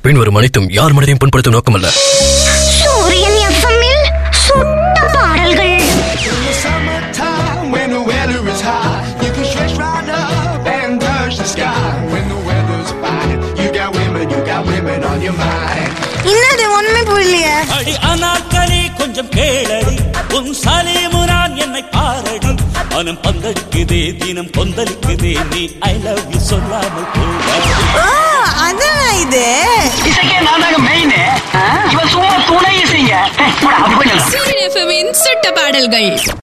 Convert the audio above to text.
பின்வரும் அனைத்தும் யார் மனதையும் புண்படுத்தும் நோக்கமல்ல சூரியன் எஃப்எம்மில் சுட்ட பாடல்கள் In the summertime, when the weather is hot, you can stretch right up and touch the sky. When the weather's fine, you got women, you got women on your mind. என்னது ஒண்ணுமே புரியலையே அடி அனாக்கலி கொஞ்சம் கேளடி உன் சலீமுனான் என்னை பாரடி மனம் பந்தடிக்குதே தினம் கொந்தளிக்குதே நீ ஐ லவ் யூ சொல்லாமல் போகாது ஓ அதான் இது இசைக்கே நான் தாங்க மெயின் இவன் சும்மா துணை இசைங்க ஏய், போடா, அப்படி போயிடலாம் சூரியன் எஃப்எம்மின் சுட்ட பாடல்கள்